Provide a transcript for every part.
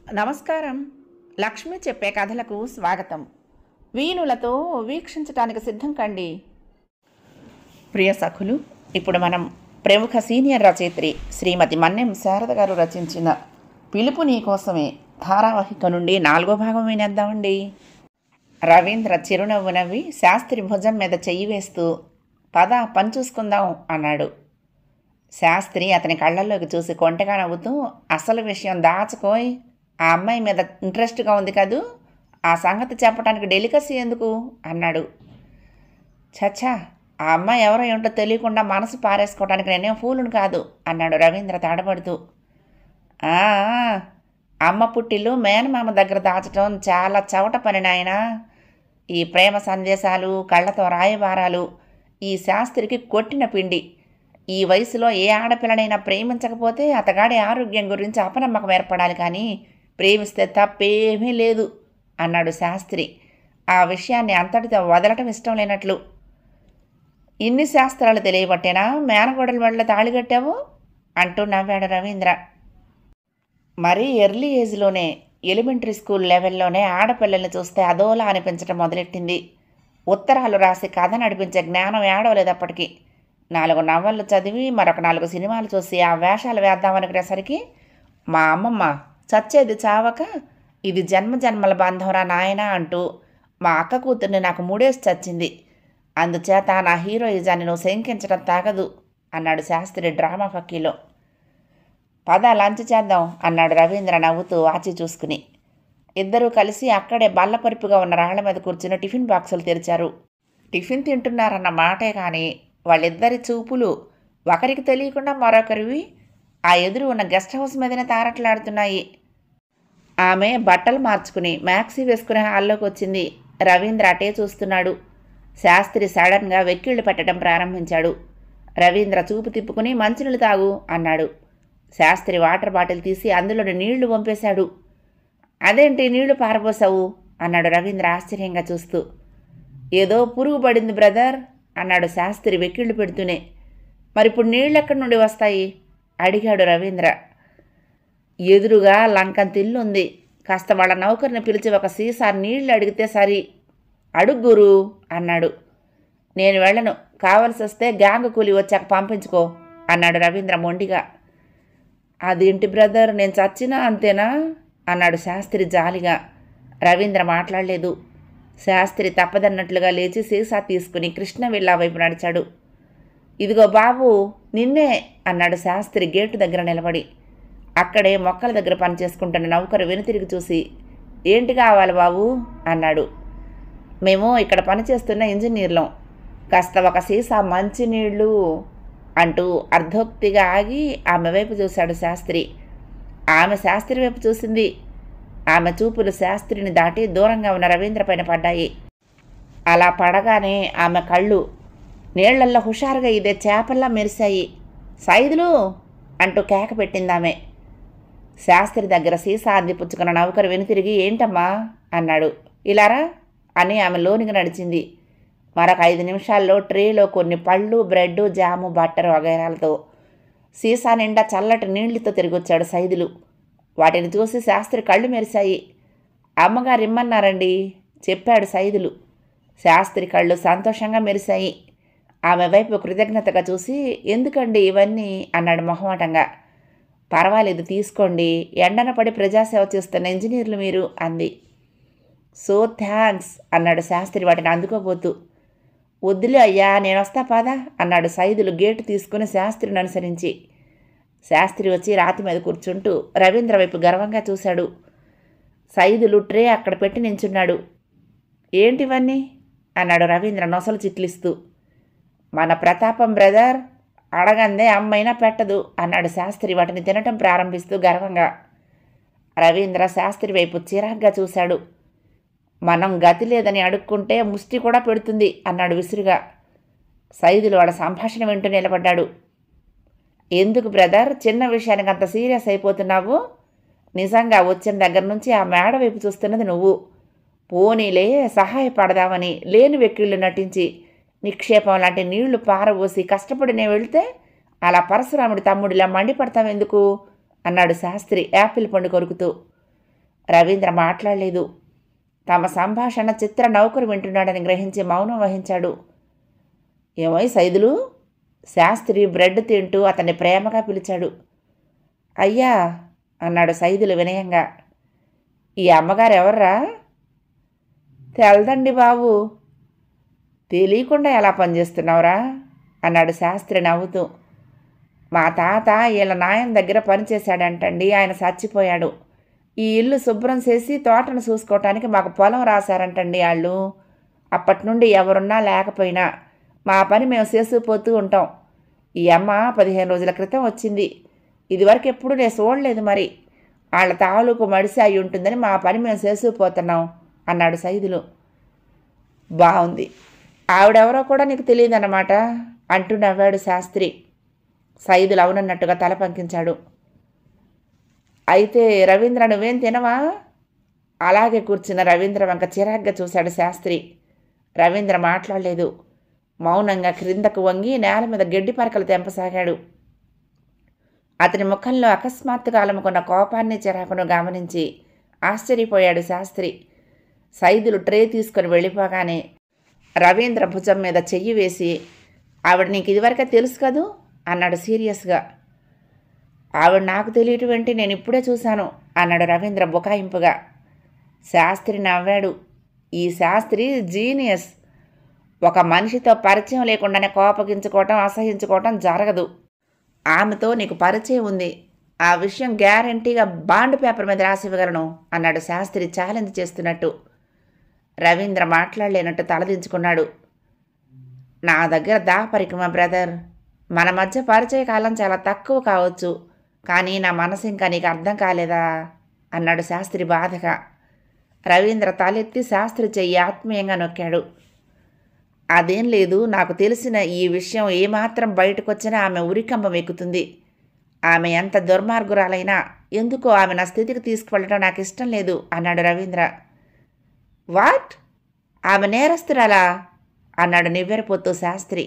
నమస్కారం లక్ష్మి చెప్పే కథలకు స్వాగతం వీణులతో వీక్షించటానికి సిద్ధం కండి ప్రియ సఖులు ఇప్పుడు మనం ప్రముఖ సీనియర్ రచయిత్రి శ్రీమతి మన్నెం శారద గారు రచించిన పిలుపు నీ కోసమే ధారావాహిక నుండి నాలుగో భాగం వినేద్దామండి రవీంద్ర చిరునవ్వు నవ్వి శాస్త్రి భుజం మీద చెయ్యి వేస్తూ పద పని చూసుకుందాం అన్నాడు శాస్త్రి అతని కళ్ళల్లోకి చూసి కొంటగా నవ్వుతూ అసలు విషయం దాచుకోయ్ ఆ అమ్మాయి మీద ఇంట్రెస్ట్గా ఉంది కదూ ఆ సంగతి చెప్పడానికి డెలికసీ ఎందుకు అన్నాడు చచ్చా ఆ అమ్మాయి ఎవరో ఏంటో తెలియకుండా మనసు పారేసుకోవడానికి నేనేం ఫూలును కాదు అన్నాడు రవీంద్ర తడబడుతూ "ఆ, ఆ, అమ్మ పుట్టిల్లు మేనమామ దగ్గర దాచటం చాలా చవట పని నాయనా ఈ ప్రేమ సందేశాలు కళ్ళతో రాయబారాలు ఈ శాస్త్రికి కొట్టిన పిండి ఈ వయసులో ఏ ఆడపిల్లనైనా ప్రేమించకపోతే అతగాడి ఆరోగ్యం గురించి అపనమ్మకం ఏర్పడాలి కానీ ప్రేమిస్తే తప్పేమీ లేదు అన్నాడు శాస్త్రి ఆ విషయాన్ని అంతటితో వదలటం ఇష్టం లేనట్లు ఇన్ని శాస్త్రాలు తెలియబట్టేనా మేనగోడల వల్ల తాళి కట్టావు అంటూ నవ్వాడు రవీంద్ర మరీ ఎర్లీ ఏజ్లోనే ఎలిమెంటరీ స్కూల్ లెవెల్లోనే ఆడపిల్లల్ని చూస్తే అదోలా అనిపించడం మొదలెట్టింది ఉత్తరాలు రాసి కథ నడిపించే జ్ఞానం ఏడవలేదు అప్పటికి నాలుగు నవళ్ళు చదివి మరొక నాలుగు సినిమాలు చూసి ఆ వేషాలు వేద్దామనుకునేసరికి మా అమ్మమ్మ చచ్చేది చావక ఇది జన్మ జన్మల బంధంరా నాయనా అంటూ మా అక్క కూతుర్ని నాకు మూడేసి చచ్చింది అందుచేత నా హీరోయిజాన్ని నువ్వు శంకించడం తాగదు అన్నాడు శాస్త్రి డ్రామా ఫక్కీలో పద లంచ్ చేద్దాం అన్నాడు రవీంద్ర నవ్వుతూ ఆచి చూసుకుని ఇద్దరూ కలిసి అక్కడే బల్లపరుపుగా ఉన్న రాళ్ల మీద కూర్చుని టిఫిన్ బాక్సులు తెరిచారు టిఫిన్ తింటున్నారన్న మాటే కానీ వాళ్ళిద్దరి చూపులు ఒకరికి తెలియకుండా మరొకరివి ఆ ఎదురు ఉన్న గెస్ట్ హౌస్ మీదనే తారట్లాడుతున్నాయి ఆమె బట్టలు మార్చుకుని మ్యాక్సీ వేసుకునే హాల్లోకి వచ్చింది రవీంద్ర అటే చూస్తున్నాడు శాస్త్రి సడన్గా వెక్కిళ్ళు పెట్టడం ప్రారంభించాడు రవీంద్ర చూపు తిప్పుకుని మంచినీళ్ళు తాగు అన్నాడు శాస్త్రి వాటర్ బాటిల్ తీసి అందులోని నీళ్లు వంపేశాడు అదేంటి నీళ్లు పారబోసావు అన్నాడు రవీంద్ర ఆశ్చర్యంగా చూస్తూ ఏదో పురుగు పడింది బ్రదర్ అన్నాడు శాస్త్రి వెక్కిళ్ళు పెడుతూనే మరి ఇప్పుడు నీళ్ళు ఎక్కడి నుండి వస్తాయి అడిగాడు రవీంద్ర ఎదురుగా లంకంత ఉంది కాస్త వాళ్ళ నౌకర్ని పిలిచి ఒక సీసా నీళ్లు అడిగితే సరి అడుగు గురు అన్నాడు నేను వెళ్ళను కావలసి వస్తే గ్యాంగ్ కూలి వచ్చాక పంపించుకో అన్నాడు రవీంద్ర మొండిగా అదేంటి బ్రదర్ నేను చచ్చినా అంతేనా అన్నాడు శాస్త్రి జాలిగా రవీంద్ర మాట్లాడలేదు శాస్త్రి తప్పదన్నట్లుగా లేచి సీసా తీసుకుని కృష్ణ విల్లా వైపు నడిచాడు ఇదిగో బాబు నిన్నే అన్నాడు శాస్త్రి గేటు దగ్గర నిలబడి అక్కడే మొక్కల దగ్గర పనిచేసుకుంటున్న నౌకరు వెనుతిరిగి చూసి ఏంటి కావాలి బాబు అన్నాడు మేము ఇక్కడ పనిచేస్తున్న ఇంజనీర్లం కాస్త ఒక సీసా మంచినీళ్ళు అంటూ అర్ధోక్తిగా ఆగి ఆమె వైపు చూశాడు శాస్త్రి ఆమె శాస్త్రి వైపు చూసింది ఆమె చూపులు శాస్త్రిని దాటి దూరంగా ఉన్న రవీంద్ర పైన పడ్డాయి అలా పడగానే ఆమె కళ్ళు నీళ్లల్లో హుషారుగా ఇదే చేపల్లా మెరిశాయి సైదులు అంటూ కేక పెట్టింది ఆమె శాస్త్రి దగ్గర సీసా అందిపుచ్చుకున్న నౌకరు వెనుతిరిగి ఏంటమ్మా అన్నాడు ఇలారా అని ఆమె లోనికి నడిచింది మరొక ఐదు నిమిషాల్లో ట్రేలో కొన్ని పళ్ళు బ్రెడ్ జాము బట్టర్ వగైరాలతో సీసా నిండా చల్లటి నీళ్లతో తిరిగొచ్చాడు సైదులు వాటిని చూసి శాస్త్రి కళ్ళు మెరిశాయి అమ్మగారు ఇమ్మన్నారండి చెప్పాడు సైదులు శాస్త్రి కళ్ళు సంతోషంగా మెరిశాయి ఆమె వైపు కృతజ్ఞతగా చూసి ఎందుకండి ఇవన్నీ అన్నాడు మొహమాటంగా పర్వాలేదు తీసుకోండి ఎండన పడి ప్రజాసేవ చేస్తున్న ఇంజనీర్లు మీరు అంది సో థ్యాంక్స్ అన్నాడు శాస్త్రి వాటిని అందుకోబోతూ వద్దులే అయ్యా నేను వస్తా పాదా అన్నాడు సైదులు గేటు తీసుకుని శాస్త్రిని అనుసరించి శాస్త్రి వచ్చి రాతి మీద కూర్చుంటూ రవీంద్ర వైపు గర్వంగా చూశాడు సైదులు ట్రే అక్కడ పెట్టి నించున్నాడు ఏంటివన్నీ అన్నాడు రవీంద్ర నొసలు చిట్లిస్తూ మన ప్రతాపం బ్రదర్ అడగందే అమ్మైనా పెట్టదు అన్నాడు శాస్త్రి వాటిని తినటం ప్రారంభిస్తూ గర్వంగా రవీంద్ర శాస్త్రి వైపు చిరాగ్గా చూశాడు మనం గతి లేదని అడుక్కుంటే ముష్టి కూడా పెడుతుంది అన్నాడు విసురుగా సైదులు వాడ సంభాషణ వింటూ నిలబడ్డాడు ఎందుకు బ్రదర్ చిన్న విషయానికి అంత సీరియస్ అయిపోతున్నావు నిజంగా వచ్చిన దగ్గర నుంచి ఆ మేడ వైపు చూస్తున్నది నువ్వు పోనీలే సహాయపడదామని లేని వెక్కిళ్ళు నటించి నిక్షేపం లాంటి నీళ్లు పారబోసి కష్టపడి నేను వెళితే అలా పరశురాముడి తమ్ముడిలా మండిపడతావెందుకు అన్నాడు శాస్త్రి యాపిల్ పండు కొరుకుతూ రవీంద్ర మాట్లాడలేదు తమ సంభాషణ చిత్ర నౌకరు వింటున్నాడని గ్రహించి మౌనం వహించాడు ఏమై సైదులు శాస్త్రి బ్రెడ్ తింటూ అతన్ని ప్రేమగా పిలిచాడు అయ్యా అన్నాడు సైదులు వినయంగా ఈ అమ్మగారు ఎవర్రా తెలదండి బాబు తెలియకుండా ఎలా పనిచేస్తున్నావురా అన్నాడు శాస్త్రి నవ్వుతూ మా తాత వీళ్ళ నాయన దగ్గర పనిచేశాడంటండి ఆయన చచ్చిపోయాడు ఈ ఇల్లు శుభ్రం చేసి తోటను చూసుకోవటానికి మాకు పొలం రాశారంటండి వాళ్ళు అప్పటి నుండి ఎవరున్నా లేకపోయినా మా పని మేము చేసుకుపోతూ ఉంటాం ఈ అమ్మ పదిహేను రోజుల క్రితం వచ్చింది ఇదివరకు ఎప్పుడు నేను చూడలేదు మరి వాళ్ళ తాలూకు మడిసి అయి ఉంటుందని మా పని మేము చేసుకుపోతున్నాం అన్నాడు సైదులు బాగుంది ఆవిడెవరో కూడా నీకు తెలియదన్నమాట అంటూ నవ్వాడు శాస్త్రి సైదులు అవునన్నట్టుగా తల పంకించాడు అయితే రవీంద్ర నువ్వేం తినవా అలాగే కూర్చున్న రవీంద్ర వంక చిరాగ్గా చూశాడు శాస్త్రి రవీంద్ర మాట్లాడలేదు మౌనంగా క్రిందకు వంగి నేల మీద గడ్డి పరకలు తెంపసాగాడు అతని ముఖంలో అకస్మాత్తుగా అలముకున్న కోపాన్ని చిరాకును గమనించి ఆశ్చర్యపోయాడు శాస్త్రి సైదులు ట్రే తీసుకొని వెళ్ళిపోగానే రవీంద్ర భుజం మీద చెయ్యి వేసి ఆవిడ నీకు ఇదివరకే తెలుసు కదూ అన్నాడు సీరియస్గా ఆవిడ నాకు తెలియటం ఏంటి నేను ఇప్పుడే చూశాను అన్నాడు రవీంద్ర బుకాయింపుగా శాస్త్రి నవ్వాడు ఈ శాస్త్రి జీనియస్ ఒక మనిషితో పరిచయం లేకుండానే కోపగించుకోవటం అసహించుకోవటం జరగదు ఆమెతో నీకు పరిచయం ఉంది ఆ విషయం గ్యారంటీగా బాండ్ పేపర్ మీద రాసి ఇవ్వగలను అన్నాడు శాస్త్రి ఛాలెంజ్ చేస్తున్నట్టు రవీంద్ర మాట్లాడలేనట్టు తలదించుకున్నాడు నా దగ్గర దాపరిక మా బ్రదర్ మన మధ్య పరిచయ కాలం చాలా తక్కువ కావచ్చు కానీ నా మనసు ఇంకా నీకు అర్థం కాలేదా అన్నాడు శాస్త్రి బాధగా రవీంద్ర తలెత్తి శాస్త్రి చెయ్యి ఆత్మీయంగా నొక్కాడు అదేం లేదు నాకు తెలిసిన ఈ విషయం ఏమాత్రం బయటకొచ్చినా ఆమె ఉరికంబం ఎక్కుతుంది ఆమె ఎంత దుర్మార్గురాలైనా ఎందుకో ఆమె నా స్థితికి తీసుకువెళ్ళడం నాకు ఇష్టం లేదు అన్నాడు రవీంద్ర వాట్ ఆమె నేరస్తురాలా అన్నాడు నివ్వెరపోతూ శాస్త్రి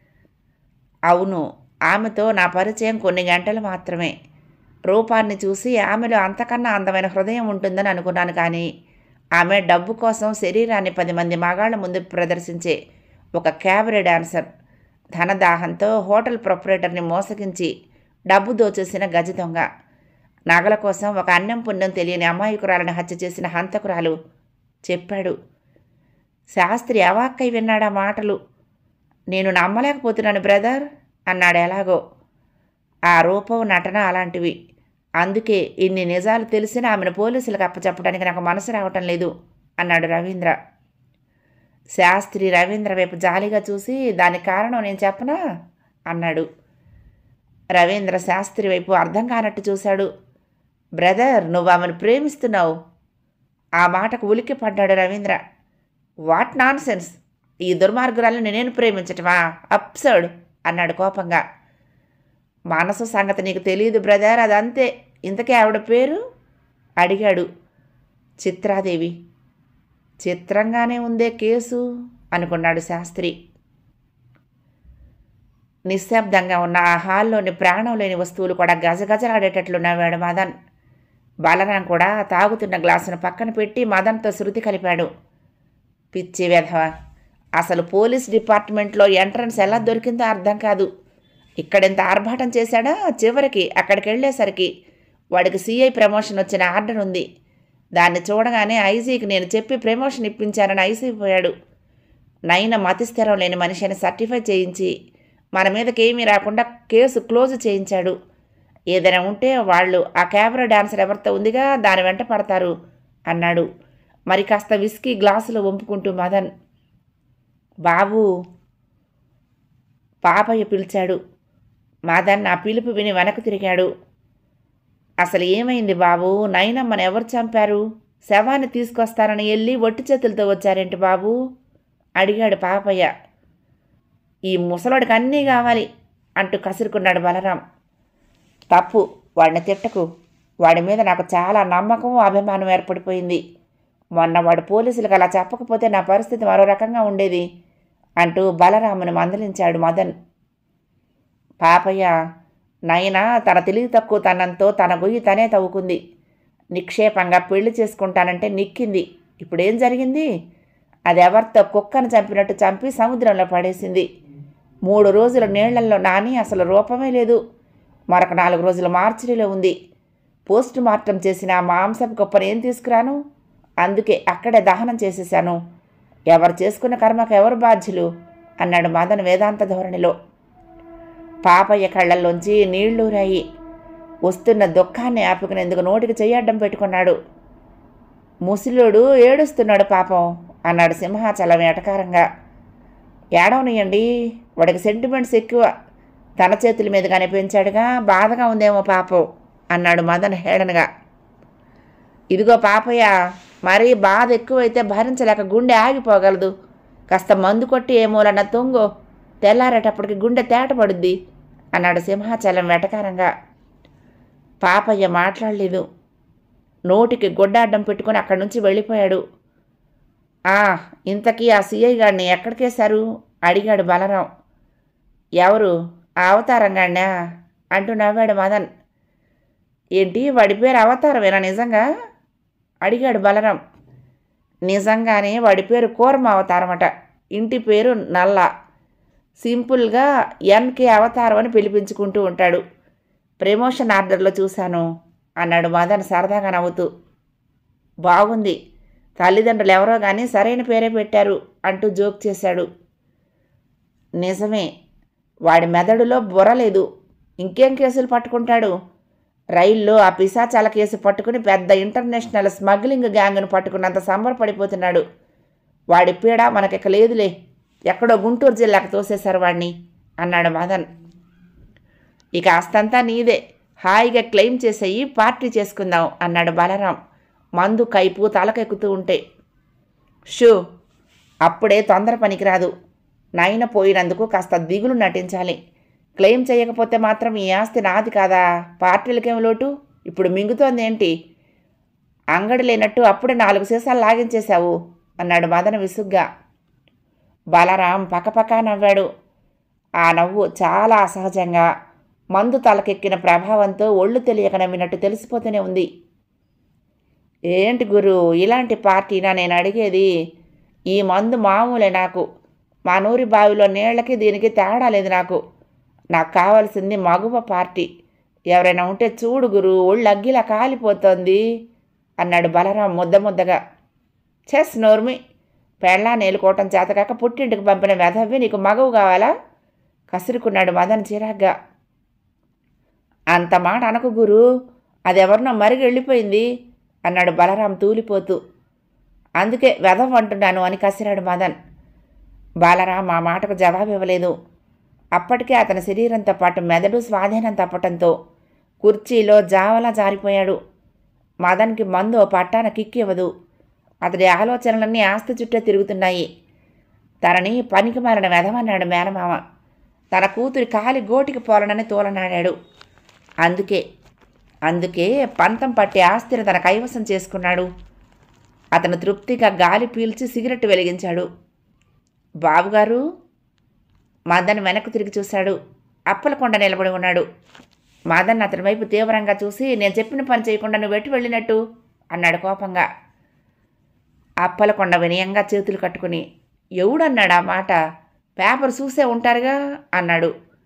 అవును ఆమెతో నా పరిచయం కొన్ని గంటలు మాత్రమే రూపాన్ని చూసి ఆమెలో అంతకన్నా అందమైన హృదయం ఉంటుందని అనుకున్నాను కానీ ఆమె డబ్బు కోసం శరీరాన్ని పది మంది మగాళ్ళ ముందు ప్రదర్శించే ఒక క్యాబరే డాన్సర్ ధనదాహంతో హోటల్ ప్రొపరేటర్ని మోసగించి డబ్బు దోచేసిన గజ దొంగ నగల కోసం ఒక అన్నం పుణ్యం తెలియని అమాయకురాలను హత్య చేసిన హంతకురాలు చెప్పాడు శాస్త్రి అవాక్కై విన్నాడా మాటలు నేను నమ్మలేకపోతున్నాను బ్రదర్ అన్నాడు ఎలాగో ఆ రూపం నటన అలాంటివి అందుకే ఇన్ని నిజాలు తెలిసినా ఆమెను పోలీసులకు అప్పచెప్పడానికి నాకు మనసు రావటం లేదు అన్నాడు రవీంద్ర శాస్త్రి రవీంద్ర వైపు జాలిగా చూసి దానికి కారణం నేను చెప్పనా అన్నాడు రవీంద్ర శాస్త్రి వైపు అర్థం కానట్టు చూశాడు బ్రదర్ నువ్వు ఆమెను ప్రేమిస్తున్నావు ఆ మాటకు ఉలిక్కి పడ్డాడు రవీంద్ర వాట్ నాన్ సెన్స్ ఈ దుర్మార్గురాలను నేను ప్రేమించటమా అప్సర్డ్ అన్నాడు కోపంగా మనసు సంగతి నీకు తెలియదు బ్రదర్ అదంతే ఇంతకీ ఆవిడ పేరు అడిగాడు చిత్రాదేవి చిత్రంగానే ఉందే కేసు అనుకున్నాడు శాస్త్రి నిశ్శబ్దంగా ఉన్న ఆ హాల్లోని ప్రాణం లేని వస్తువులు కూడా గజగజలాడేటట్లు నవ్వాడు మదన్ బలరాం కూడా తాగుతున్న గ్లాసును పక్కన పెట్టి మదన్తో శృతి కలిపాడు పిచ్చి వెధవ అసలు పోలీస్ డిపార్ట్మెంట్లో ఎంట్రన్స్ ఎలా దొరికిందో అర్థం కాదు ఇక్కడెంత ఆర్భాటం చేశాడా చివరికి అక్కడికి వెళ్ళేసరికి వాడికి సిఐ ప్రమోషన్ వచ్చిన ఆర్డర్ ఉంది దాన్ని చూడగానే ఐజీకి నేను చెప్పి ప్రమోషన్ ఇప్పించానని ఐసీ పోయాడు నైన మతిస్థిరం లేని మనిషి అని సర్టిఫై చేయించి మన మీదకి ఏమీ రాకుండా కేసు క్లోజ్ చేయించాడు ఏదైనా ఉంటే వాళ్ళు ఆ కెమెరా డాన్సర్ ఎవరితో ఉందిగా దాని వెంట పడతారు అన్నాడు మరి కాస్త విస్కీ గ్లాసులో వంపుకుంటూ మదన్ బాబు పాపయ్య పిలిచాడు మదన్ ఆ పిలుపు విని వెనక్కు తిరిగాడు అసలు ఏమైంది బాబు నైనమ్మని ఎవరు చంపారు శవాన్ని తీసుకొస్తారని వెళ్ళి ఒట్టి చేతులతో వచ్చారేంటి బాబు అడిగాడు పాపయ్య ఈ ముసలోడికి అన్నీ కావాలి అంటూ కసురుకున్నాడు బలరాం తప్పు వాడిని తిట్టకు వాడి మీద నాకు చాలా నమ్మకం అభిమానం ఏర్పడిపోయింది మొన్న వాడు పోలీసులకు అలా చెప్పకపోతే నా పరిస్థితి మరో రకంగా ఉండేది అంటూ బలరామును మందలించాడు మదన్ పాపయ్య నయన తన తెలివి తక్కువ తనంతో తన గొయ్యి తనే తవ్వుకుంది నిక్షేపంగా పెళ్లి చేసుకుంటానంటే నిక్కింది ఇప్పుడేం జరిగింది అది ఎవరితో కుక్కను చంపినట్టు చంపి సముద్రంలో పడేసింది మూడు రోజుల నీళ్లల్లో నాని అసలు రూపమే లేదు మరొక నాలుగు రోజుల మార్చిడిలో ఉంది పోస్ట్ మార్టం చేసిన ఆ మాంసపు కుప్పను ఏం తీసుకురాను అందుకే అక్కడే దహనం చేసేశాను ఎవరు చేసుకున్న కర్మకు ఎవరు బాధ్యులు అన్నాడు మదన్ వేదాంత ధోరణిలో పాపయ్య కళ్ళల్లోంచి నీళ్లూరాయి వస్తున్న దుఃఖాన్ని ఆపుకునేందుకు నోటికి చెయ్యడ్డం పెట్టుకున్నాడు ముసలుడు ఏడుస్తున్నాడు పాపం అన్నాడు సింహాచలం ఎటకారంగా ఏడవనియండి వాడికి సెంటిమెంట్స్ ఎక్కువ తన చేతుల మీదుగానే పెంచాడుగా బాధగా ఉందేమో పాపం అన్నాడు మదన్ హేళనగా ఇదిగో పాపయ్య మరీ బాధ ఎక్కువైతే భరించలేక గుండె ఆగిపోగలదు కాస్త మందు కొట్టి ఏ మూలన్న తొంగో తెల్లారేటప్పటికి గుండె తేటపడుద్ది అన్నాడు సింహాచలం వెటకారంగా పాపయ్య మాట్లాడలేదు నోటికి గొడ్డాడ్డం పెట్టుకుని అక్కడి నుంచి వెళ్ళిపోయాడు ఆ ఇంతకీ ఆ సిఐ గారిని ఎక్కడికేశారు అడిగాడు బలరాం ఎవరు ఆ అవతారం గాడినా అంటూ నవ్వాడు మదన్ ఏంటి వాడి పేరు అవతారమేనా నిజంగా అడిగాడు బలరాం నిజంగానే వాడి పేరు కూర్మ అవతారమట ఇంటి పేరు నల్ల సింపుల్గా ఎన్కే అవతారం అని పిలిపించుకుంటూ ఉంటాడు ప్రమోషన్ ఆర్డర్లో చూశాను అన్నాడు మదన్ సరదాగా నవ్వుతూ బాగుంది తల్లిదండ్రులు ఎవరో కానీ సరైన పేరే పెట్టారు అంటూ జోక్ చేశాడు నిజమే వాడి మెదడులో బుర్ర లేదు ఇంకేం కేసులు పట్టుకుంటాడు రైల్లో ఆ పిశాచాల కేసు పట్టుకుని పెద్ద ఇంటర్నేషనల్ స్మగ్లింగ్ గ్యాంగ్ను పట్టుకున్నంత సంబరపడిపోతున్నాడు వాడి పీడ మనకిక లేదులే ఎక్కడో గుంటూరు జిల్లాకు తోసేశారు వాడిని అన్నాడు మదన్ ఇక ఆస్తంతా నీదే హాయిగా క్లెయిమ్ చేసేయి పార్టీ చేసుకుందాం అన్నాడు బలరాం మందు కైపు తలకెక్కుతూ ఉంటే షూ అప్పుడే తొందర పనికిరాదు నాయన పోయినందుకు కాస్త దిగులు నటించాలి క్లెయిమ్ చేయకపోతే మాత్రం ఈ ఆస్తి నాది కాదా పార్టీలకేం లోటు ఇప్పుడు మింగుతోంది ఏంటి అంగడి లేనట్టు అప్పుడే నాలుగు సీసాలు లాగించేశావు అన్నాడు మదన విసుగ్గా బలరాం పక్కపక్క నవ్వాడు ఆ నవ్వు చాలా అసహజంగా మందు తలకెక్కిన ప్రభావంతో ఒళ్ళు తెలియక నవ్వినట్టు తెలిసిపోతూనే ఉంది ఏంటి గురు ఇలాంటి పార్టీనా నేను అడిగేది ఈ మందు మామూలే నాకు మా నూరి బావిలో నీళ్ళకి దీనికి తేడా లేదు నాకు నాకు కావాల్సింది మగువ పార్టీ ఎవరైనా ఉంటే చూడు గురు ఒళ్ళు అగ్గిలా కాలిపోతోంది అన్నాడు బలరాం ముద్ద ముద్దగా చెస్ నోర్మి పెళ్ళా నేలుకోవటం చేతకాక పుట్టింటికి పంపిన వెధవ్వి నీకు మగవు కావాలా కసురుకున్నాడు మదన్ చిరాగ్గా అంత మాట అనకు గురు అదెవరినో మరిగి వెళ్ళిపోయింది అన్నాడు బలరాం తూలిపోతూ అందుకే వెధం అంటున్నాను అని కసిరాడు మదన్ బాలరాం ఆ మాటకు జవాబు ఇవ్వలేదు అప్పటికే అతని శరీరంతో పాటు మెదడు స్వాధీనం తప్పటంతో కుర్చీలో జావలా జారిపోయాడు మదన్కి మందు ఓ పట్టాన కిక్కివ్వదు అతడి ఆలోచనలన్నీ ఆస్తి చుట్టే తిరుగుతున్నాయి తనని పనికి మారిన వెధమన్నాడు మేనమామ తన కూతురి కాలి గోటికి పోలనని తోలనాడాడు అందుకే అందుకే పంతం పట్టి ఆస్తిని తన కైవసం చేసుకున్నాడు అతను తృప్తిగా గాలి పీల్చి సిగరెట్ వెలిగించాడు బాబుగారు మదన్ వెనక్కు తిరిగి చూశాడు అప్పలకొండ నిలబడి ఉన్నాడు మదన్ అతని వైపు తీవ్రంగా చూసి నేను చెప్పిన పని చేయకుండా నువ్వు ఎటు వెళ్ళినట్టు అన్నాడు కోపంగా అప్పలకొండ వినయంగా చేతులు కట్టుకుని ఎవడన్నాడు ఆ మాట పేపర్ చూసే ఉంటారుగా అన్నాడు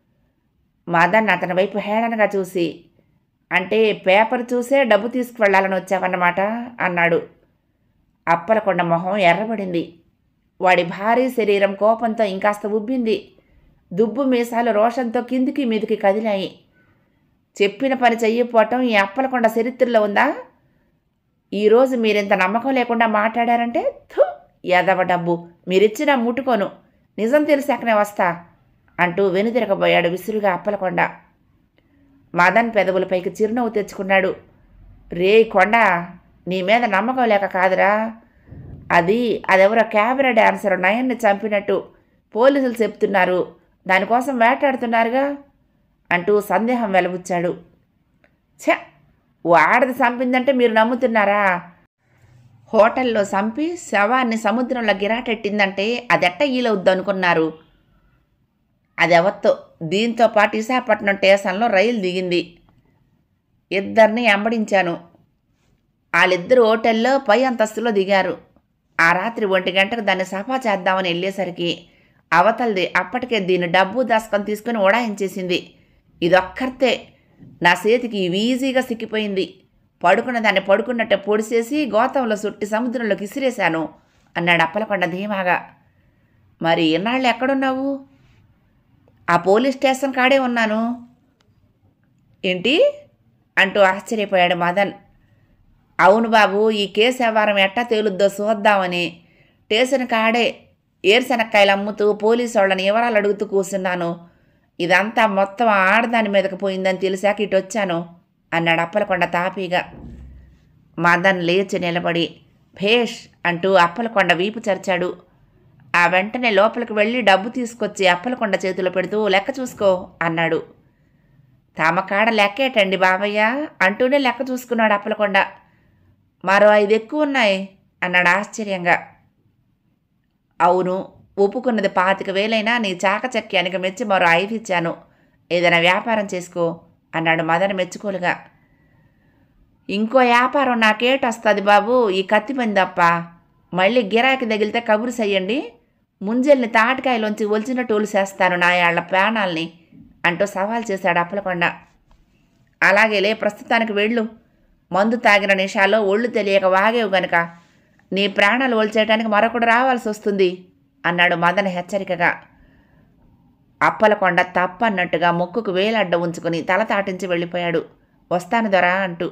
మదన్ అతని వైపు హేళనగా చూసి అంటే పేపర్ చూసే డబ్బు తీసుకువెళ్ళాలని వచ్చావన్నమాట అన్నాడు అప్పలకొండ మొహం ఎర్రబడింది వాడి భారీ శరీరం కోపంతో ఇంకాస్త ఉబ్బింది దుబ్బు మీసాలు రోషంతో కిందికి మీదికి కదిలాయి చెప్పిన పని చెయ్యపోవటం ఈ అప్పలకొండ చరిత్రలో ఉందా ఈరోజు మీరింత నమ్మకం లేకుండా మాట్లాడారంటే థు ఎదవ డబ్బు మీరిచ్చినా ముట్టుకోను నిజం తెలిసాకనే వస్తా అంటూ వెనుదిరగబోయాడు విసురుగా అప్పలకొండ మదన్ పెదవులపైకి చిరునవ్వు తెచ్చుకున్నాడు రే కొండ నీ మీద నమ్మకం లేక కాదురా అది అదెవరో క్యాబరా డాన్సర్ నయన్ని చంపినట్టు పోలీసులు చెప్తున్నారు దానికోసం వేటాడుతున్నారుగా అంటూ సందేహం వెలబుచ్చాడు ఛ వాడది చంపిందంటే మీరు నమ్ముతున్నారా హోటల్లో చంపి శవాన్ని సముద్రంలో గిరాటెట్టిందంటే అదెట్ట ఈలవుద్దు అనుకున్నారు అదెవత్తో దీంతో పాటు విశాఖపట్నం స్టేషన్లో రైలు దిగింది ఇద్దరిని ఎంబడించాను వాళ్ళిద్దరు హోటల్లో పై అంతస్తులో దిగారు ఆ రాత్రి ఒంటి గంటకు దాన్ని సఫా చేద్దామని వెళ్ళేసరికి అవతలది అప్పటికే దీని డబ్బు దాసుకొని తీసుకుని ఉడాయించేసింది ఇదొక్కరితే నా చేతికి ఇవి ఈజీగా సిక్కిపోయింది పడుకున్న దాన్ని పడుకున్నట్టే పొడిసేసి గోతంలో సుట్టి సముద్రంలోకి ఇసిరేశాను అన్నాడు అప్పలకొండ ధీమాగా మరి ఇన్నాళ్ళు ఎక్కడున్నావు ఆ పోలీస్ స్టేషన్ కాడే ఉన్నాను ఏంటి అంటూ ఆశ్చర్యపోయాడు మదన్ అవును బాబు ఈ కేసు వ్యవహారం ఎట్టా తేలుద్దో చూద్దామని స్టేషన్ కాడే ఏరుశనక్కాయలు అమ్ముతూ పోలీసు వాళ్ళని వివరాలు అడుగుతూ కూర్చున్నాను ఇదంతా మొత్తం ఆడదాని మీదకి పోయిందని తెలిసాక ఇటు వచ్చాను అన్నాడు అప్పలకొండ తాపీగా మదన్ లేచి నిలబడి భేష్ అంటూ అప్పలకొండ వీపు చరిచాడు ఆ వెంటనే లోపలికి వెళ్ళి డబ్బు తీసుకొచ్చి అప్పలకొండ చేతిలో పెడుతూ లెక్క చూసుకో అన్నాడు తమ కాడ లెక్కేటండి బాబయ్య అంటూనే లెక్క చూసుకున్నాడు అప్పలకొండ మరో ఐదు ఎక్కువ ఉన్నాయి అన్నాడు ఆశ్చర్యంగా అవును ఒప్పుకున్నది పాతిక వేలైనా నీ చాకచక్యానికి మెచ్చి మరో ఐదు ఇచ్చాను ఏదైనా వ్యాపారం చేసుకో అన్నాడు మదన్ మెచ్చుకోలుగా ఇంకో వ్యాపారం నాకేటొస్తుంది బాబు ఈ కత్తి పని తప్ప మళ్ళీ గిరాకీ తగిలితే కబురు చెయ్యండి ముంజల్ని తాటికాయలోంచి ఒలిచినట్టు ఒలిసేస్తాను నా యాళ్ల ప్రాణాల్ని అంటూ సవాల్ చేశాడు అప్పలకొండ అలాగేలే ప్రస్తుతానికి వెళ్ళు మందు తాగిన నిషాలో ఒళ్ళు తెలియక వాగేవు గనుక నీ ప్రాణాలు ఒలిచేయటానికి మరొకడు రావాల్సి వస్తుంది అన్నాడు మదన్ హెచ్చరికగా అప్పలకొండ తప్పన్నట్టుగా ముక్కుకు వేలడ్డ ఉంచుకుని తల తాటించి వెళ్ళిపోయాడు వస్తాను దొరా అంటూ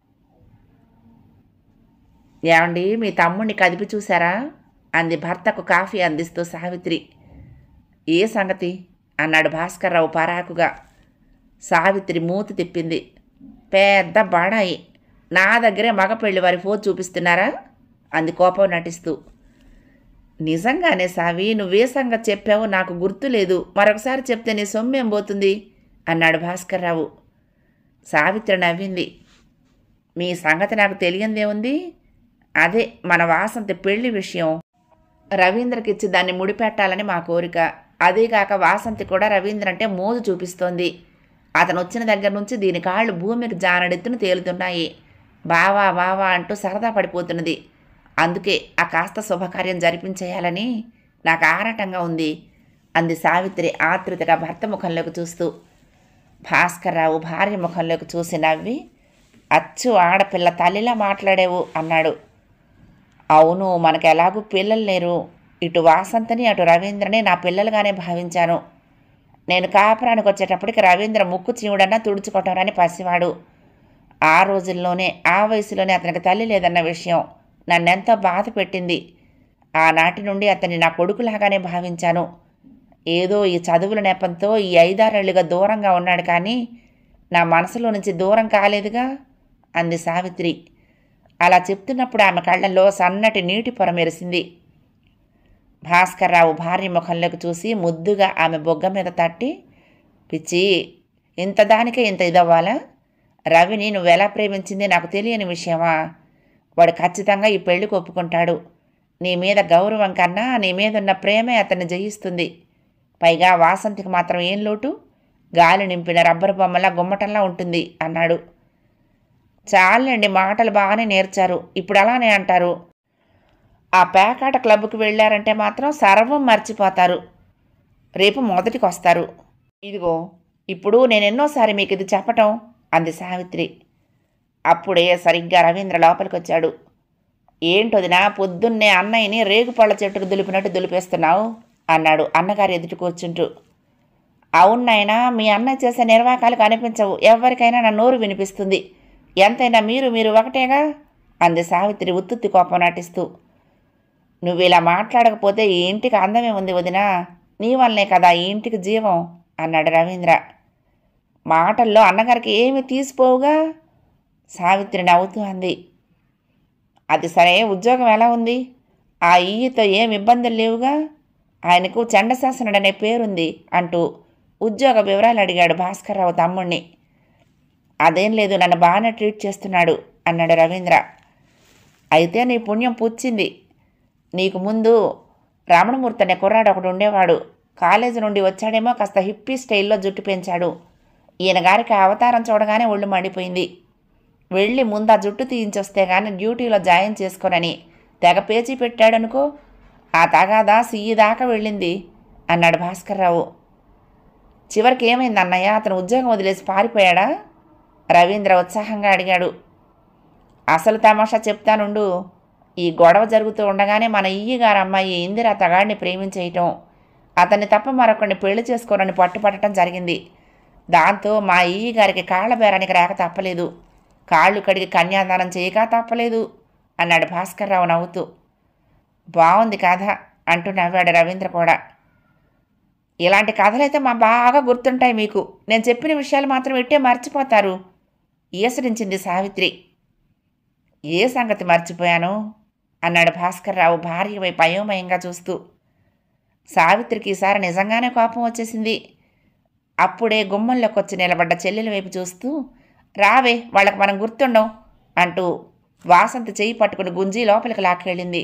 ఏమండి మీ తమ్ముడిని కదిపి చూశారా అంది భర్తకు కాఫీ అందిస్తూ సావిత్రి ఏ సంగతి అన్నాడు భాస్కర్రావు పరాకుగా సావిత్రి మూతి తిప్పింది పెద్ద బాడాయి నా దగ్గరే మగ పెళ్లి వారి ఫోన్ చూపిస్తున్నారా అంది కోపం నటిస్తూ నిజంగానే సావి నువ్వే సంగతి చెప్పావో నాకు గుర్తులేదు మరొకసారి చెప్తే నీ సొమ్మేం పోతుంది అన్నాడు భాస్కర్రావు సావిత్రి నవ్వింది మీ సంగతి నాకు తెలియందేముంది అదే మన వాసంతి పెళ్లి విషయం రవీంద్రకిచ్చి దాన్ని ముడిపెట్టాలని మా కోరిక అదేగాక వాసంతి కూడా రవీంద్ర అంటే మోజు చూపిస్తోంది అతను వచ్చిన దగ్గర నుంచి దీని కాళ్ళు భూమికి జానడెత్తున తేలుతున్నాయి బావా బావా అంటూ సరదా పడిపోతున్నది అందుకే ఆ కాస్త శుభకార్యం జరిపించేయాలని నాకు ఆరాటంగా ఉంది అంది సావిత్రి ఆతృతగా భర్త ముఖంలోకి చూస్తూ భాస్కర్రావు భార్య ముఖంలోకి చూసి నవ్వి అచ్చు ఆడపిల్ల తల్లిలా మాట్లాడేవు అన్నాడు అవును మనకు ఎలాగూ పిల్లలు లేరు ఇటు వాసంతని అటు రవీంద్రని నా పిల్లలుగానే భావించాను నేను కాపురానికి వచ్చేటప్పటికి రవీంద్ర ముక్కు చీవుడన్నా తుడుచుకోవటారని పసివాడు ఆ రోజుల్లోనే ఆ వయసులోనే అతనికి తల్లి లేదన్న విషయం నన్నెంతో బాధ పెట్టింది ఆనాటి నుండి అతన్ని నా కొడుకులాగానే భావించాను ఏదో ఈ చదువుల నెపంతో ఈ ఐదారేళ్లుగా దూరంగా ఉన్నాడు కానీ నా మనసులో నుంచి దూరం కాలేదుగా అంది సావిత్రి అలా చెప్తున్నప్పుడు ఆమె కళ్ళల్లో సన్నటి నీటి పొర మెరిసింది భాస్కర్రావు భార్య ముఖంలోకి చూసి ముద్దుగా ఆమె బొగ్గ మీద తట్టి పిచ్చి ఇంత దానికే ఇంత ఇదవ్వాలా రవిని నువ్వెలా ప్రేమించింది నాకు తెలియని విషయమా వాడు ఖచ్చితంగా ఈ పెళ్లికి ఒప్పుకుంటాడు నీ మీద గౌరవం కన్నా నీ మీద ఉన్న ప్రేమే అతన్ని జయిస్తుంది పైగా వాసంతికి మాత్రం ఏం లోటు గాలి నింపిన రబ్బరు బొమ్మలా గుమ్మటంలా ఉంటుంది అన్నాడు చాలండి మాటలు బాగానే నేర్చారు ఇప్పుడు అలానే అంటారు ఆ పేకాట క్లబ్కి వెళ్ళారంటే మాత్రం సర్వం మర్చిపోతారు రేపు మొదటికి వస్తారు ఇదిగో ఇప్పుడు నేను ఎన్నోసారి మీకు ఇది చెప్పటం అంది సావిత్రి అప్పుడే సరిగ్గా రవీంద్ర లోపలికి వచ్చాడు ఏంటొదినా పొద్దున్నే అన్నయ్యని రేగుపళ్ళ చెట్టుకు దులిపినట్టు దులిపేస్తున్నావు అన్నాడు అన్నగారు ఎదుటి కూర్చుంటూ అవును నాయనా మీ అన్నయ్య చేసే నిర్వాకాలు కనిపించవు ఎవరికైనా నా నోరు వినిపిస్తుంది ఎంతైనా మీరు మీరు ఒకటేగా అంది సావిత్రి ఉత్తుత్తి కోపం నటిస్తూ నువ్వు ఇలా మాట్లాడకపోతే ఈ ఇంటికి అందమే ఉంది వదినా నీ వల్లనే కదా ఈ ఇంటికి జీవం అన్నాడు రవీంద్ర మాటల్లో అన్నగారికి ఏమి తీసిపోవుగా సావిత్రి నవ్వుతూ అంది అది సరే ఉద్యోగం ఎలా ఉంది ఆ ఈయతో ఏం ఇబ్బందులు లేవుగా ఆయనకు చండశాసనుడు అనే పేరుంది అంటూ ఉద్యోగ వివరాలు అడిగాడు భాస్కర్రావు తమ్ముణ్ణి అదేం లేదు నన్ను బాగానే ట్రీట్ చేస్తున్నాడు అన్నాడు రవీంద్ర అయితే నీ పుణ్యం పుచ్చింది నీకు ముందు రమణమూర్తి అనే కుర్రాడు ఒకడు ఉండేవాడు కాలేజీ నుండి వచ్చాడేమో కాస్త హిప్పీ స్టైల్లో జుట్టు పెంచాడు ఈయన గారికి ఆ అవతారం చూడగానే ఒళ్ళు మండిపోయింది వెళ్ళి ముందు ఆ జుట్టు తీయించొస్తే కానీ డ్యూటీలో జాయిన్ చేసుకోనని తెగ పేచీ పెట్టాడనుకో ఆ తగాదా సియ్యి దాకా వెళ్ళింది అన్నాడు భాస్కర్రావు చివరికి ఏమైంది అన్నయ్య అతను ఉద్యోగం వదిలేసి పారిపోయాడా రవీంద్ర ఉత్సాహంగా అడిగాడు అసలు తమాషా చెప్తానుండు ఈ గొడవ జరుగుతూ ఉండగానే మన ఇయ్యి గారు అమ్మాయి ఇందిర తగాడిని ప్రేమించేయటం అతన్ని తప్ప మరొకరిని పెళ్లి చేసుకోరని పట్టుపట్టడం జరిగింది దాంతో మా ఇయ్యి గారికి కాళ్ళ బేరానికి రాక తప్పలేదు కాళ్ళు కడిగి కన్యాదానం చేయక తప్పలేదు అన్నాడు భాస్కర్రావు నవ్వుతూ బాగుంది కథ అంటూ నవ్వాడు రవీంద్ర కూడా ఇలాంటి కథలైతే మా బాగా గుర్తుంటాయి మీకు నేను చెప్పిన విషయాలు మాత్రం ఇట్టే మర్చిపోతారు ఈసరించింది సావిత్రి ఏ సంగతి మర్చిపోయాను అన్నాడు భాస్కర్రావు భార్య వైపు అయోమయంగా చూస్తూ సావిత్రికి ఈసారి నిజంగానే కోపం వచ్చేసింది అప్పుడే గుమ్మంలోకి వచ్చి నిలబడ్డ చెల్లెల వైపు చూస్తూ రావే వాళ్ళకి మనం గుర్తుండం అంటూ వాసంతి చెయ్యి పట్టుకుని గుంజి లోపలికి లాక్కెళ్ళింది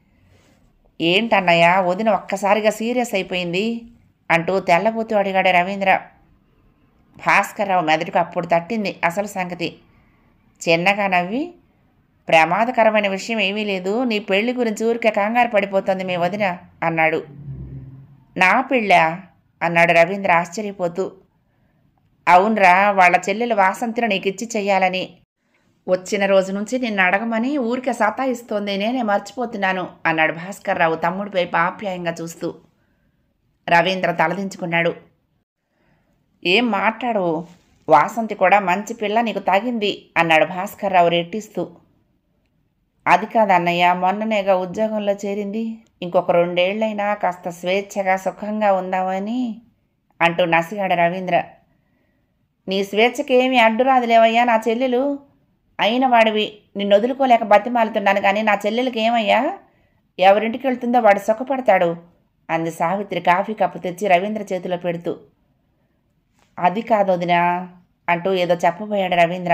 ఏంటన్నయ్య వదిన ఒక్కసారిగా సీరియస్ అయిపోయింది అంటూ తెల్లబోతూ అడిగాడు రవీంద్ర భాస్కర్రావు మెదడుకు అప్పుడు తట్టింది అసలు సంగతి చిన్నగా నవ్వి ప్రమాదకరమైన విషయం ఏమీ లేదు నీ పెళ్లి గురించి ఊరికే కంగారు పడిపోతుంది మీ వదిన అన్నాడు నా పెళ్ళా అన్నాడు రవీంద్ర ఆశ్చర్యపోతూ అవునరా వాళ్ళ చెల్లెలు వాసంతిని నీకు ఇచ్చి చెయ్యాలని వచ్చిన రోజు నుంచి నిన్ను అడగమని ఊరికే సతాయిస్తోంది నేనే మర్చిపోతున్నాను అన్నాడు భాస్కర్రావు తమ్ముడిపై ఆప్యాయంగా చూస్తూ రవీంద్ర తలదించుకున్నాడు ఏం మాట్లాడు వాసంతి కూడా మంచి పిల్ల నీకు తగింది అన్నాడు భాస్కర్రావు రెట్టిస్తూ అది కాదన్నయ్య మొన్ననేగా ఉద్యోగంలో చేరింది ఇంకొక రెండేళ్లైనా కాస్త స్వేచ్ఛగా సుఖంగా ఉందామని అంటూ నసిగాడు రవీంద్ర నీ స్వేచ్ఛకి ఏమీ అడ్డురాదులేవయ్యా నా చెల్లెలు అయిన వాడివి నిన్ను వదులుకోలేక బతిమాలుతున్నాను కానీ నా చెల్లెలకి ఏమయ్యా ఎవరింటికి వెళ్తుందో వాడు సుఖపడతాడు అంది సావిత్రి కాఫీ కప్పు తెచ్చి రవీంద్ర చేతిలో పెడుతూ అది కాదు వదినా అంటూ ఏదో చెప్పబోయాడు రవీంద్ర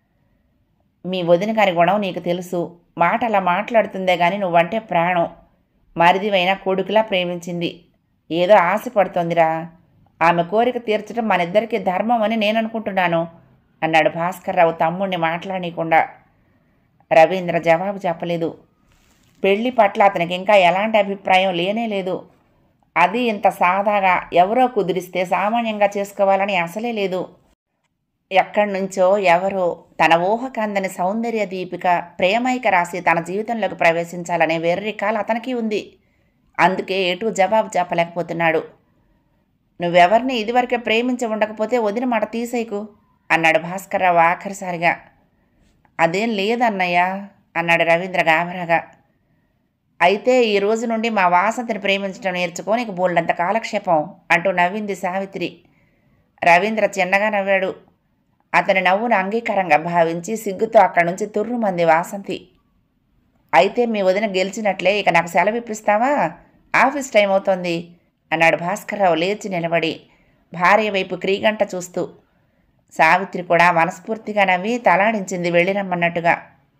మీ వదిన గారి గుణం నీకు తెలుసు మాట అలా మాట్లాడుతుందే కానీ నువ్వంటే ప్రాణం మరిదివైనా కొడుకులా ప్రేమించింది ఏదో ఆశపడుతోందిరా ఆమె కోరిక తీర్చడం మనిద్దరికీ ధర్మం అని నేను అనుకుంటున్నాను అన్నాడు భాస్కర్రావు తమ్ముడిని మాట్లాడనీయకుండా రవీంద్ర జవాబు చెప్పలేదు పెళ్లి పట్ల అతనికి ఇంకా ఎలాంటి అభిప్రాయం లేనే లేదు అది ఇంత సాదాగా ఎవరో కుదిరిస్తే సామాన్యంగా చేసుకోవాలని అసలే లేదు ఎక్కడి నుంచో ఎవరో తన ఊహకందని సౌందర్య దీపిక ప్రేమైక రాసి తన జీవితంలోకి ప్రవేశించాలనే వెర్రికాలు అతనికి ఉంది అందుకే ఎటు జవాబు చెప్పలేకపోతున్నాడు నువ్వెవరిని ఇదివరకే ప్రేమించి ఉండకపోతే వదిన మాట తీసేయకు అన్నాడు భాస్కర్రావు ఆఖరిసారిగా అదేం లేదన్నయ్య అన్నాడు రవీంద్ర గాభరాగా అయితే ఈ రోజు నుండి మా వాసంతిని ప్రేమించడం నేర్చుకో నీకు బోల్డంత కాలక్షేపం అంటూ నవ్వింది సావిత్రి రవీంద్ర చిన్నగా నవ్వాడు అతని నవ్వును అంగీకారంగా భావించి సిగ్గుతో అక్కడి నుంచి తుర్రుమంది వాసంతి అయితే మీ వదిన గెలిచినట్లే ఇక నాకు సెలవు ఇప్పిస్తావా ఆఫీస్ టైం అవుతోంది అన్నాడు భాస్కర్రావు లేచి నిలబడి భార్య వైపు క్రీగంట చూస్తూ సావిత్రి కూడా మనస్ఫూర్తిగా నవ్వి తలాడించింది వెళ్ళి రమ్మన్నట్టుగా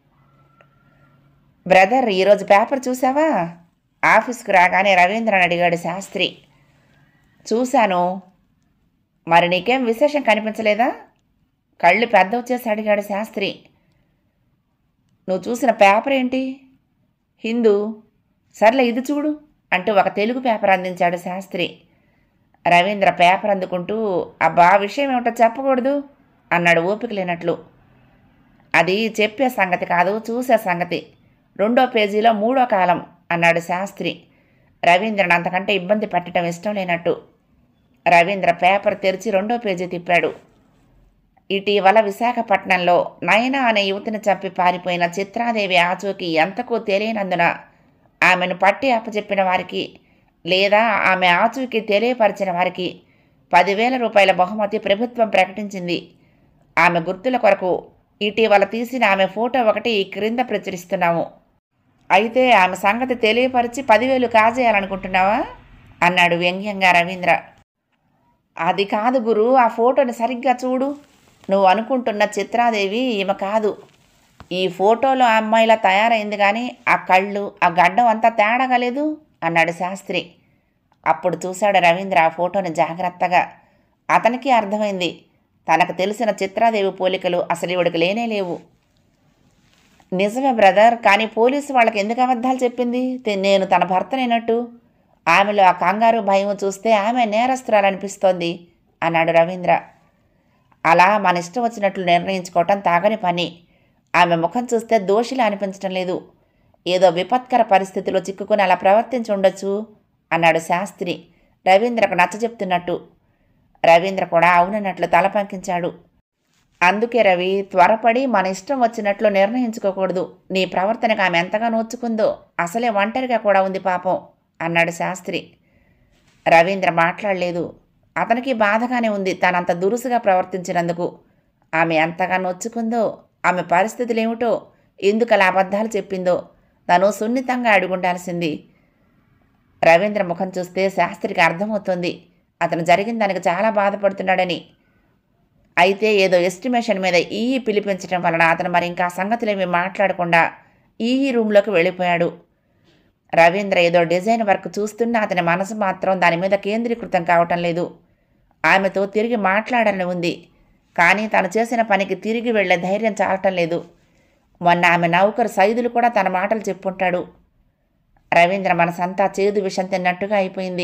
బ్రదర్ ఈరోజు పేపర్ చూసావా ఆఫీస్కు రాగానే రవీంద్రని అడిగాడు శాస్త్రి చూశాను మరి నీకేం విశేషం కనిపించలేదా కళ్ళు పెద్ద వచ్చేసి అడిగాడు శాస్త్రి నువ్వు చూసిన పేపర్ ఏంటి హిందూ సర్లే ఇది చూడు అంటూ ఒక తెలుగు పేపర్ అందించాడు శాస్త్రి రవీంద్ర పేపర్ అందుకుంటూ అబ్బా విషయం ఏమిటో చెప్పకూడదు అన్నాడు ఓపిక లేనట్లు అది చెప్పే సంగతి కాదు చూసే సంగతి రెండో పేజీలో మూడో కాలం అన్నాడు శాస్త్రి రవీంద్రను అంతకంటే ఇబ్బంది పెట్టడం ఇష్టం లేనట్టు రవీంద్ర పేపర్ తెరిచి రెండో పేజీ తిప్పాడు ఇటీవల విశాఖపట్నంలో నయన అనే యువతిని చంపి పారిపోయిన చిత్రాదేవి ఆచూకీ ఎంతకు తెలియనందున ఆమెను పట్టి అప్పచెప్పిన వారికి లేదా ఆమె ఆచూకీ తెలియపరిచిన వారికి పదివేల రూపాయల బహుమతి ప్రభుత్వం ప్రకటించింది ఆమె గుర్తుల కొరకు ఇటీవల తీసిన ఆమె ఫోటో ఒకటి ఈ క్రింద ప్రచురిస్తున్నాము అయితే ఆమె సంగతి తెలియపరిచి పదివేలు కాజేయాలనుకుంటున్నావా అన్నాడు వ్యంగ్యంగా రవీంద్ర అది కాదు గురు ఆ ఫోటోని సరిగ్గా చూడు నువ్వు అనుకుంటున్న చిత్రాదేవి ఈమె కాదు ఈ ఫోటోలో ఆ అమ్మాయిలా తయారైంది కానీ ఆ కళ్ళు ఆ గడ్డం అంతా తేడాగా లేదు అన్నాడు శాస్త్రి అప్పుడు చూశాడు రవీంద్ర ఆ ఫోటోని జాగ్రత్తగా అతనికి అర్థమైంది తనకు తెలిసిన చిత్రాదేవి పోలికలు అసలు ఇవిడికి లేనే లేవు నిజమే బ్రదర్ కానీ పోలీసు వాళ్ళకి ఎందుకు అబద్ధాలు చెప్పింది తే- నేను తన భర్తనైనట్టు ఆమెలో ఆ కంగారు భయం చూస్తే ఆమె నేరస్తురాలనిపిస్తోంది అన్నాడు రవీంద్ర అలా మన ఇష్టం వచ్చినట్లు నిర్ణయించుకోవటం తాగని పని ఆమె ముఖం చూస్తే దోషిలా అనిపించటం లేదు ఏదో విపత్కర పరిస్థితిలో చిక్కుకుని అలా ప్రవర్తించి ఉండొచ్చు అన్నాడు శాస్త్రి రవీంద్రకు నచ్చజెప్తున్నట్టు రవీంద్ర కూడా అవునన్నట్లు తల పంకించాడు అందుకే రవి త్వరపడి మన ఇష్టం వచ్చినట్లు నిర్ణయించుకోకూడదు నీ ప్రవర్తనకు ఆమె ఎంతగా నోచుకుందో అసలే ఒంటరిగా కూడా ఉంది పాపం అన్నాడు శాస్త్రి రవీంద్ర మాట్లాడలేదు అతనికి బాధగానే ఉంది తానంత దురుసుగా ప్రవర్తించినందుకు ఆమె ఎంతగా నొచ్చుకుందో ఆమె పరిస్థితులు ఏమిటో ఎందుకు అలా అబద్ధాలు చెప్పిందో తను సున్నితంగా అడుగుండాల్సింది రవీంద్ర ముఖం చూస్తే శాస్త్రికి అర్థమవుతోంది అతను జరిగిన దానికి చాలా బాధపడుతున్నాడని అయితే ఏదో ఎస్టిమేషన్ మీద ఈఈ పిలిపించడం వలన అతను మరి ఇంకా సంగతులేమి మాట్లాడకుండా ఈఈ రూమ్లోకి వెళ్ళిపోయాడు రవీంద్ర ఏదో డిజైన్ వర్క్ చూస్తున్నా అతని మనసు మాత్రం దాని మీద కేంద్రీకృతం కావటం లేదు ఆమెతో తిరిగి మాట్లాడాలని ఉంది కానీ తను చేసిన పనికి తిరిగి వెళ్ళే ధైర్యం చాలటం లేదు మొన్న ఆమె నౌకరు సైదులు కూడా తన మాటలు చెప్పుంటాడు రవీంద్ర మనసంతా చేదు విషం తిన్నట్టుగా అయిపోయింది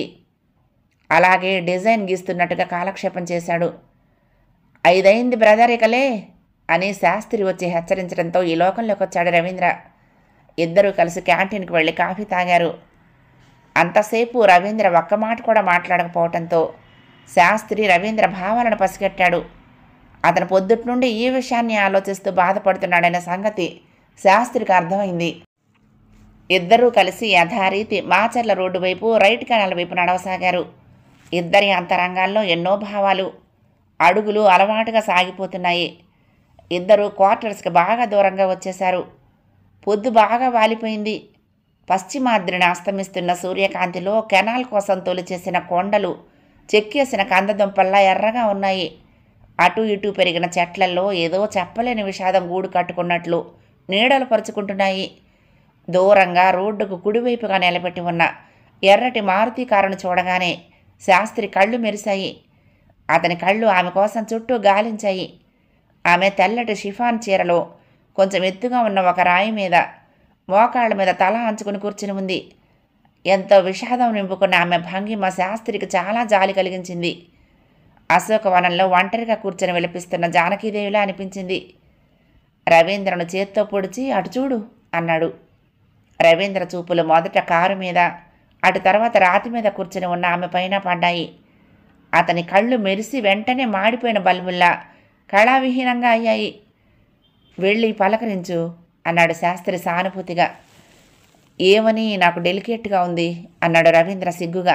అలాగే డిజైన్ గీస్తున్నట్టుగా కాలక్షేపం చేశాడు ఐదైంది బ్రదర్ ఇకలే అని శాస్త్రి వచ్చి హెచ్చరించడంతో ఈ లోకంలోకి వచ్చాడు రవీంద్ర ఇద్దరూ కలిసి క్యాంటీన్కి వెళ్ళి కాఫీ తాగారు అంతసేపు రవీంద్ర ఒక్క మాట కూడా మాట్లాడకపోవటంతో శాస్త్రి రవీంద్ర భావాలను పసిగట్టాడు అతను పొద్దుటి నుండి ఈ విషయాన్ని ఆలోచిస్తూ బాధపడుతున్నాడనే సంగతి శాస్త్రికి అర్థమైంది ఇద్దరూ కలిసి యథారీతి మాచర్ల రోడ్డు వైపు రైట్ కెనాల్ వైపు నడవసాగారు ఇద్దరి అంతరంగాల్లో ఎన్నో భావాలు అడుగులు అలవాటుగా సాగిపోతున్నాయి ఇద్దరు క్వార్టర్స్కి బాగా దూరంగా వచ్చేశారు పొద్దు బాగా వాలిపోయింది పశ్చిమాద్రిని అస్తమిస్తున్న సూర్యకాంతిలో కెనాల్ కోసం తొలిచేసిన కొండలు చెక్కేసిన కందదుంపల్లా ఎర్రగా ఉన్నాయి అటు ఇటు పెరిగిన చెట్లల్లో ఏదో చెప్పలేని విషాదం గూడు కట్టుకున్నట్లు నీడలు పరుచుకుంటున్నాయి దూరంగా రోడ్డుకు కుడివైపుగా నిలబెట్టి ఉన్న ఎర్రటి మారుతి కారును చూడగానే శాస్త్రి కళ్ళు మెరిశాయి అతని కళ్ళు ఆమె కోసం చుట్టూ గాలించాయి ఆమె తెల్లటి షిఫాన్ చీరలో కొంచెం ఎత్తుగా ఉన్న ఒక రాయి మీద మోకాళ్ళ మీద తల అంచుకుని కూర్చుని ఉంది ఎంతో విషాదం నింపుకున్న ఆమె భంగిమ శాస్త్రికి చాలా జాలి కలిగించింది అశోకవనంలో ఒంటరిగా కూర్చొని విలపిస్తున్న జానకీదేవిలా అనిపించింది రవీంద్రను చేత్తో పొడిచి అటు చూడు అన్నాడు రవీంద్ర చూపులు మొదట కారు మీద అటు తర్వాత రాతి మీద కూర్చుని ఉన్న ఆమె పైన పడ్డాయి అతని కళ్ళు మెరిసి వెంటనే మాడిపోయిన బల్బుల్లా కళావిహీనంగా అయ్యాయి వెళ్ళి పలకరించు అన్నాడు శాస్త్రి సానుభూతిగా ఏమని నాకు డెలికేట్గా ఉంది అన్నాడు రవీంద్ర సిగ్గుగా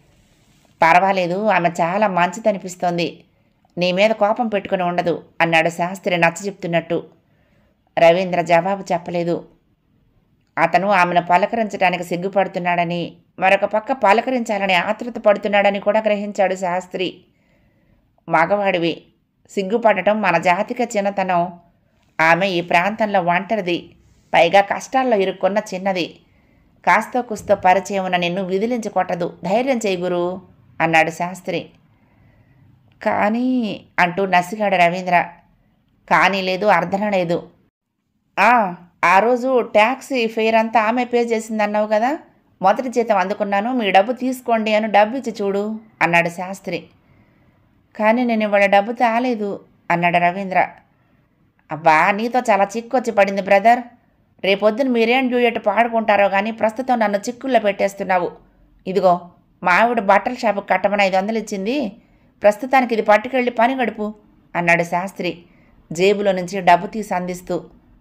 పర్వాలేదు ఆమె చాలా మంచిదనిపిస్తోంది నీ మీద కోపం పెట్టుకుని ఉండదు అన్నాడు శాస్త్రి నచ్చ చెప్తున్నట్టు రవీంద్ర జవాబు చెప్పలేదు అతను ఆమెను పలకరించడానికి సిగ్గుపడుతున్నాడని మరొక పక్క పలకరించాలని ఆతృత పడుతున్నాడని కూడా గ్రహించాడు శాస్త్రి మగవాడివి సిగ్గుపడటం మన జాతిక చిన్నతనం ఆమె ఈ ప్రాంతంలో ఒంటరిది పైగా కష్టాల్లో ఇరుక్కున్న చిన్నది కాస్తో కుస్తో పరిచయం ఉన్న నిన్ను విదిలించి కొట్టదు ధైర్యం చేయి గురు అన్నాడు శాస్త్రి కానీ అంటూ నసిగాడు రవీంద్ర కానీ లేదు అర్థన లేదు "ఆ, ఆ రోజు ట్యాక్సీ ఫేర్ అంతా ఆమె పే చేసిందన్నావు కదా మొదటి జీతం అందుకున్నాను మీ డబ్బు తీసుకోండి అని డబ్బు ఇచ్చి చూడు అన్నాడు శాస్త్రి కానీ నేను ఇవాళ డబ్బు తేలేదు అన్నాడు రవీంద్ర అబ్బా నీతో చాలా చిక్కు వచ్చి పడింది బ్రదర్ రేపొద్దున మీరేం డ్యూయట్ పాడుకుంటారో కానీ ప్రస్తుతం నన్ను చిక్కుల్లో పెట్టేస్తున్నావు ఇదిగో మా ఆవిడ బట్టల షాపుకి కట్టమని ఐదు వందలు ఇచ్చింది ప్రస్తుతానికి ఇది పట్టుకెళ్ళి పని గడుపు అన్నాడు శాస్త్రి జేబులో నుంచి డబ్బు తీసి అందిస్తూ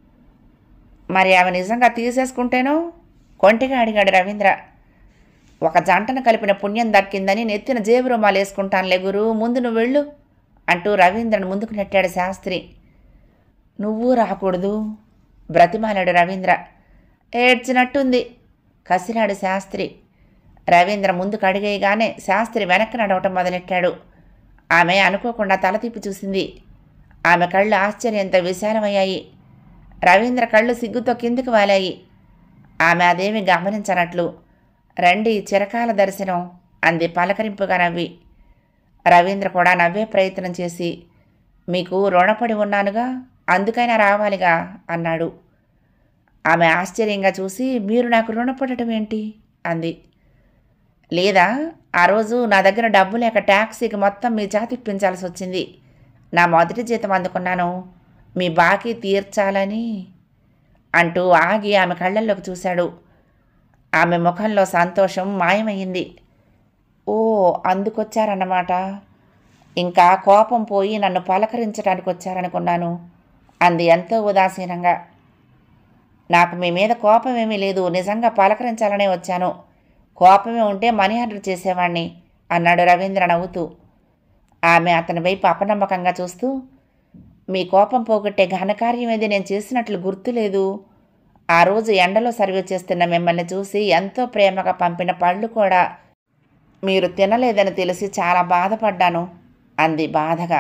మరి ఆమె నిజంగా తీసేసుకుంటేనో కొంటిగా అడిగాడు రవీంద్ర ఒక జంటను కలిపిన పుణ్యం దక్కిందని నెత్తిన జేబు రుమాలు వేసుకుంటానులే గురు ముందు నువ్వు వెళ్ళు అంటూ రవీంద్రను ముందుకు నెట్టాడు శాస్త్రి నువ్వు రాకూడదు బ్రతిమాలాడు రవీంద్ర ఏడ్చినట్టుంది కసిరాడు శాస్త్రి రవీంద్ర ముందుకు అడిగేయగానే శాస్త్రి వెనక్కి నడవటం మొదలెట్టాడు ఆమె అనుకోకుండా తల తిప్పి చూసింది ఆమె కళ్ళు ఆశ్చర్యంతో విశాలమయ్యాయి రవీంద్ర కళ్ళు సిగ్గుతో కిందికి వాలాయి ఆమె అదేమి గమనించనట్లు రండి చిరకాల దర్శనం అంది పలకరింపుగా నవ్వి రవీంద్ర కూడా నవ్వే ప్రయత్నం చేసి మీకు రుణపడి ఉన్నానుగా అందుకైనా రావాలిగా అన్నాడు ఆమె ఆశ్చర్యంగా చూసి మీరు నాకు రుణపడటం ఏంటి అంది లేదా ఆ రోజు నా దగ్గర డబ్బు లేక ట్యాక్సీకి మొత్తం మీ చేతిప్పించాల్సి వచ్చింది నా మొదటి జీతం అందుకున్నాను మీ బాకీ తీర్చాలని అంటూ ఆగి ఆమె కళ్ళల్లోకి చూశాడు ఆమె ముఖంలో సంతోషం మాయమయ్యింది ఓ అందుకొచ్చారన్నమాట ఇంకా కోపం పోయి నన్ను పలకరించడానికి వచ్చారనుకున్నాను అంది ఎంతో ఉదాసీనంగా నాకు మీ మీద కోపం ఏమీ లేదు నిజంగా పలకరించాలనే వచ్చాను కోపమే ఉంటే మనీ ఆర్డర్ చేసేవాణ్ణి అన్నాడు రవీంద్ర నవ్వుతూ ఆమె అతని వైపు అపనమ్మకంగా చూస్తూ మీ కోపం పోగొట్టే ఘనకార్యం ఏది నేను చేసినట్లు గుర్తులేదు ఆ రోజు ఎండలో సర్వీస్ చేస్తున్న మిమ్మల్ని చూసి ఎంతో ప్రేమగా పంపిన పళ్ళు కూడా మీరు తినలేదని తెలిసి చాలా బాధపడ్డాను అంది బాధగా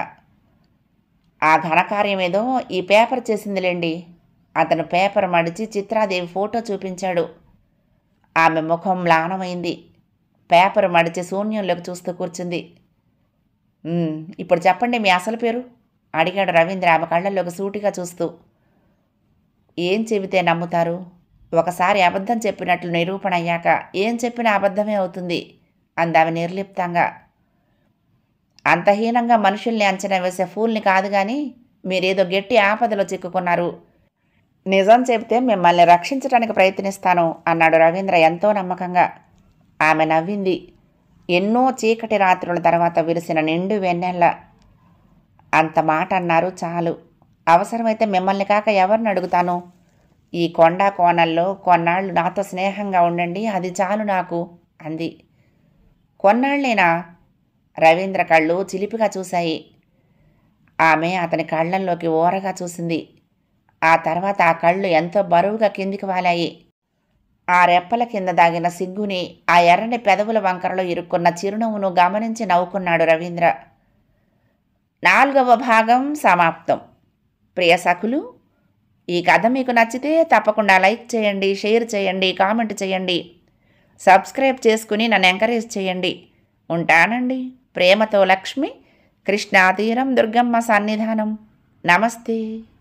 ఆ ఘనకార్యం ఏదో ఈ పేపర్ చేసిందిలేండి అతను పేపర్ మడిచి చిత్రాదేవి ఫోటో చూపించాడు ఆమె ముఖం మ్లానమైంది పేపర్ మడిచి శూన్యంలోకి చూస్తూ కూర్చుంది "ఉమ్, ఇప్పుడు చెప్పండి మీ అసలు పేరు అడిగాడు రవీంద్ర ఆమె కళ్ళల్లోకి సూటిగా చూస్తూ ఏం చెబితే నమ్ముతారు ఒకసారి అబద్ధం చెప్పినట్లు నిరూపణ అయ్యాక ఏం చెప్పినా అబద్ధమే అవుతుంది అందామె నిర్లిప్తంగా అంతహీనంగా మనుషుల్ని అంచనా వేసే ఫూల్ని కాదు కానీ మీరేదో గట్టి ఆపదలో చిక్కుకున్నారు నిజం చెబితే మిమ్మల్ని రక్షించడానికి ప్రయత్నిస్తాను అన్నాడు రవీంద్ర ఎంతో నమ్మకంగా ఆమె నవ్వింది ఎన్నో చీకటి రాత్రుల తర్వాత విరిసిన నిండు వెన్నెల్ల అంత మాట అన్నారు చాలు అవసరమైతే మిమ్మల్ని కాక ఎవరిని అడుగుతాను ఈ కొండ కోణల్లో కొన్నాళ్ళు నాతో స్నేహంగా ఉండండి అది చాలు నాకు అంది కొన్నాళ్ళేనా రవీంద్ర కళ్ళు చిలిపిగా చూశాయి ఆమె అతని కళ్ళల్లోకి ఓరగా చూసింది ఆ తర్వాత ఆ కళ్ళు ఎంతో బరువుగా కిందికి వాలాయి ఆ రెప్పల కింద దాగిన సిగ్గుని ఆ ఎర్రని పెదవుల వంకరలో ఇరుక్కున్న చిరునవ్వును గమనించి నవ్వుకున్నాడు రవీంద్ర నాలుగవ భాగం సమాప్తం ప్రియ సఖులు ఈ కథ మీకు నచ్చితే తప్పకుండా లైక్ చేయండి షేర్ చేయండి కామెంట్ చేయండి సబ్స్క్రైబ్ చేసుకుని నన్ను ఎంకరేజ్ చేయండి ఉంటానండి ప్రేమతో లక్ష్మి కృష్ణాతీరం దుర్గమ్మ సన్నిధానం నమస్తే